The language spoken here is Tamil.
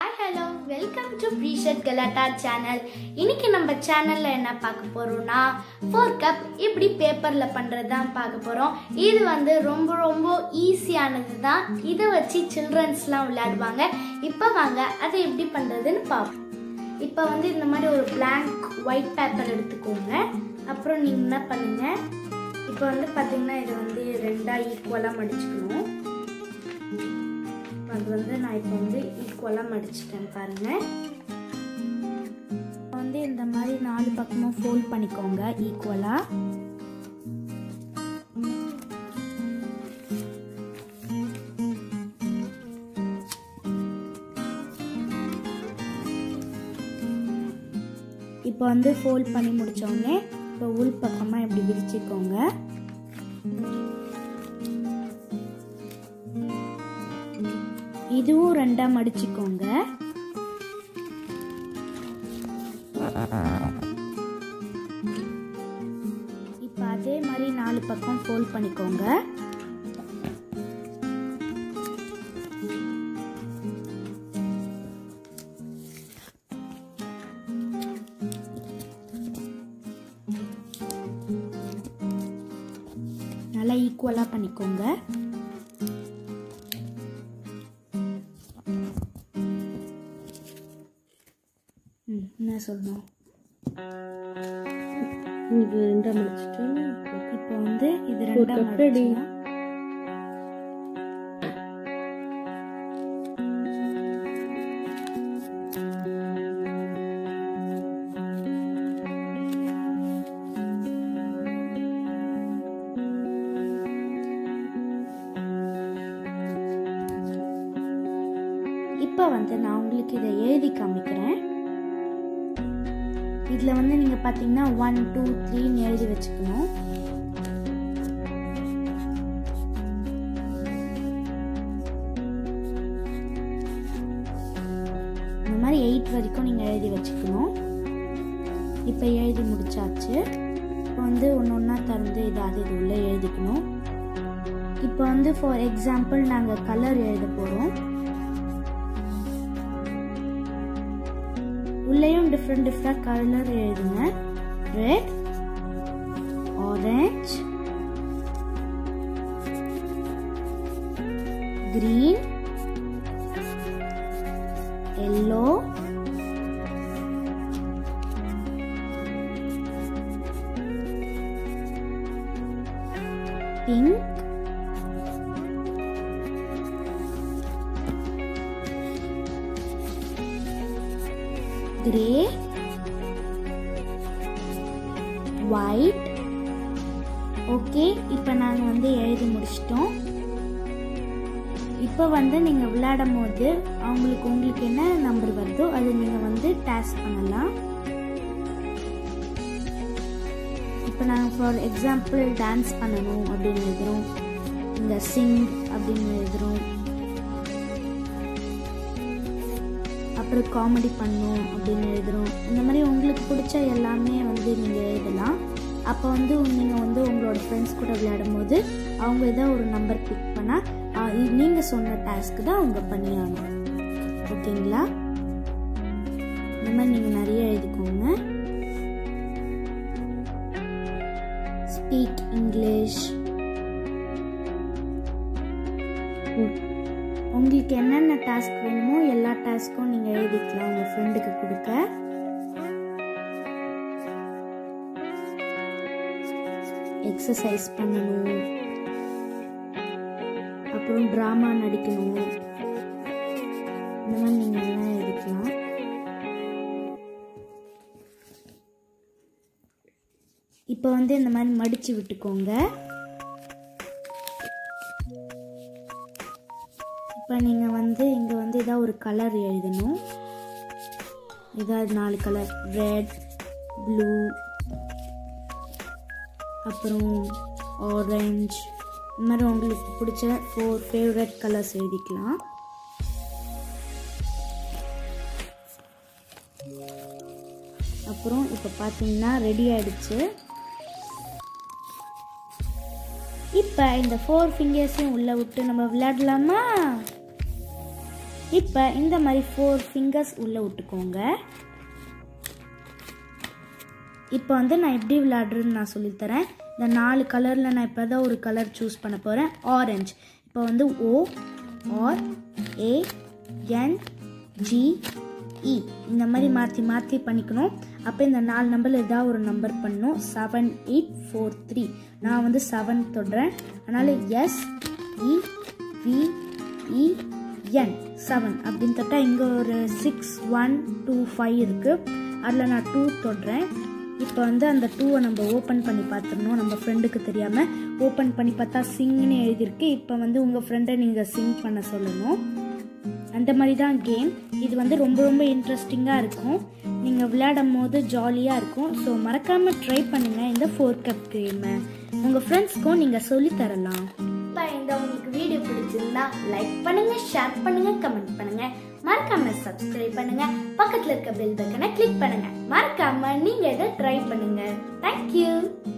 ஹாய் ஹலோ வெல்கம் டு ப்ரீஷட் கலாட்டா சேனல் இன்னைக்கு நம்ம சேனல்ல என்ன பார்க்க போறோம்னா ஃபோர் கப் இப்படி பேப்பர்ல பண்றது தான் பார்க்க போறோம் இது வந்து ரொம்ப ரொம்ப ஈஸியானது தான் இதை வச்சு சில்ட்ரன்ஸ்லாம் விளையாடுவாங்க இப்போ வாங்க அதை எப்படி பண்றதுன்னு பார்ப்போம் இப்போ வந்து இந்த மாதிரி ஒரு blank ஒயிட் பேப்பர் எடுத்துக்கோங்க அப்புறம் நீங்கள் என்ன பண்ணுங்க இப்போ வந்து பார்த்தீங்கன்னா இதை வந்து ரெண்டாக ஈக்குவலாக மடிச்சுக்கணும் அது வந்து நான் இப்போ வந்து ஈக்குவலாக மடிச்சிட்டேன் பாருங்க இப்போ வந்து இந்த மாதிரி நாலு பக்கமும் ஃபோல்ட் பண்ணிக்கோங்க ஈக்குவலாக இப்போ வந்து ஃபோல்ட் பண்ணி முடிச்சோடனே இப்போ உள் பக்கமாக இப்படி விரிச்சுக்கோங்க இதுவும் ரெண்டா மடிச்சுக்கோங்க இப்போ அதே மாதிரி நாலு பக்கம் ஃபோல்ட் பண்ணிக்கோங்க நல்லா ஈக்குவலாக பண்ணிக்கோங்க ம் என்ன சொல்லணும் இது ரெண்டா முடிச்சிட்டு இப்போ வந்து இது ஒரு ரெண்டா cup ready. மடிச்சுக்கலாம். இப்போ வந்து நான் உங்களுக்கு இதை எழுதி காமிக்கிறேன் இதில் வந்து நீங்கள் பார்த்தீங்கன்னா ஒன் டூ த்ரீன்னு எழுதி வச்சுக்கணும் இந்த மாதிரி எயிட் வரைக்கும் நீங்கள் எழுதி வச்சுக்கணும் இப்போ எழுதி முடிச்சாச்சு இப்போ வந்து ஒன்று ஒன்றா திறந்து இதாவது இது உள்ளே எழுதிக்கணும் இப்போ வந்து ஃபார் எக்ஸாம்பிள் நாங்கள் கலர் எழுத போகிறோம் உள்ளேயும் டிஃப்ரெண்ட் டிஃப்ரெண்ட் கலர் எழுதுங்க red orange green yellow pink grey white okay இப்போ நாங்கள் வந்து எழுதி முடிச்சிட்டோம் இப்போ வந்து நீங்கள் விளையாடும் போது அவங்களுக்கு உங்களுக்கு என்ன நம்பர் வருதோ அது நீங்கள் வந்து டேஸ்க் பண்ணலாம் இப்போ நாங்கள் ஃபார் எக்ஸாம்பிள் டான்ஸ் பண்ணணும் அப்படின்னு எழுதுகிறோம் இந்த சிங் அப்படின்னு எழுதுகிறோம் அப்புறம் காமெடி பண்ணணும் அப்படின்னு எழுதுகிறோம் இந்த மாதிரி உங்களுக்கு பிடிச்ச எல்லாமே வந்து நீங்கள் எழுதலாம் அப்போ வந்து நீங்கள் வந்து உங்களோட ஃப்ரெண்ட்ஸ் கூட விளையாடும் போது அவங்க ஏதோ ஒரு நம்பர் பிக் பண்ணால் நீங்கள் சொன்ன டாஸ்க்கு தான் அவங்க பண்ணியாகணும் ஓகேங்களா இந்த மாதிரி நீங்கள் நிறைய எழுதிக்கோங்க ஸ்பீக் இங்கிலீஷ் உங்களுக்கு என்னென்ன டாஸ்க் வேணுமோ எல்லா டாஸ்க்கும் நீங்கள் எழுதிக்கலாம் உங்கள் ஃப்ரெண்டுக்கு கொடுக்க எக்ஸசைஸ் பண்ணணும் அப்புறம் ட்ராமா நடிக்கணும் இந்த மாதிரி நீங்கள் எல்லாம் எழுதிக்கலாம் இப்போ வந்து இந்த மாதிரி மடித்து விட்டுக்கோங்க இப்போ நீங்கள் வந்து இங்கே வந்து ஏதாவது ஒரு கலர் எழுதணும் ஏதாவது நாலு கலர் ரெட் ப்ளூ அப்புறம் ஆரஞ்ச் இந்த மாதிரி உங்களுக்கு பிடிச்ச ஃபோர் ஃபேவரட் கலர்ஸ் எழுதிக்கலாம் அப்புறம் இப்போ பார்த்தீங்கன்னா ரெடி ஆயிடுச்சு இப்போ இந்த ஃபோர் ஃபிங்கர்ஸையும் உள்ளே விட்டு நம்ம விளையாடலாமா இப்போ இந்த மாதிரி ஃபோர் ஃபிங்கர்ஸ் உள்ளே விட்டுக்கோங்க இப்போ வந்து நான் எப்படி விளையாடுறதுன்னு நான் சொல்லித்தரேன் இந்த நாலு கலரில் நான் இப்போ தான் ஒரு கலர் சூஸ் பண்ண போகிறேன் ஆரஞ்சு இப்போ வந்து O R A N G இ இந்த மாதிரி மாற்றி மாற்றி பண்ணிக்கணும் அப்போ இந்த நாலு நம்பரில் ஏதாவது ஒரு நம்பர் பண்ணணும் செவன் எயிட் ஃபோர் த்ரீ நான் வந்து செவன் தொடுறேன் அதனால் S E V E N seven அப்படின்னு தொட்டால் இங்கே ஒரு சிக்ஸ் ஒன் டூ ஃபைவ் இருக்குது அதில் நான் டூ தொடுறேன் இப்போ வந்து அந்த டூவை நம்ம ஓப்பன் பண்ணி பார்த்துடணும் நம்ம ஃப்ரெண்டுக்கு தெரியாமல் ஓப்பன் பண்ணி பார்த்தா சிங்னு எழுதியிருக்கு இப்போ வந்து உங்கள் ஃப்ரெண்டை நீங்கள் சிங் பண்ண சொல்லணும் அந்த மாதிரி தான் கேம் இது வந்து ரொம்ப ரொம்ப இன்ட்ரெஸ்டிங்காக இருக்கும் நீங்கள் விளையாடும் போது ஜாலியாக இருக்கும் ஸோ மறக்காமல் ட்ரை பண்ணுங்கள் இந்த ஃபோர் கப் கேமை உங்கள் ஃப்ரெண்ட்ஸ்க்கும் நீங்கள் சொல்லித் தரலாம் இப்போ இந்த உங்களுக்கு வீடியோ பிடிச்சிருந்தா லைக் பண்ணுங்க ஷேர் பண்ணுங்க கமெண்ட் பண்ணுங்க மறக்காம சப்ஸ்கிரைப் பண்ணுங்க பக்கத்துல இருக்க பெல் பட்டனை கிளிக் பண்ணுங்க மறக்காம நீங்க இதை ட்ரை பண்ணுங்க தேங்க்யூ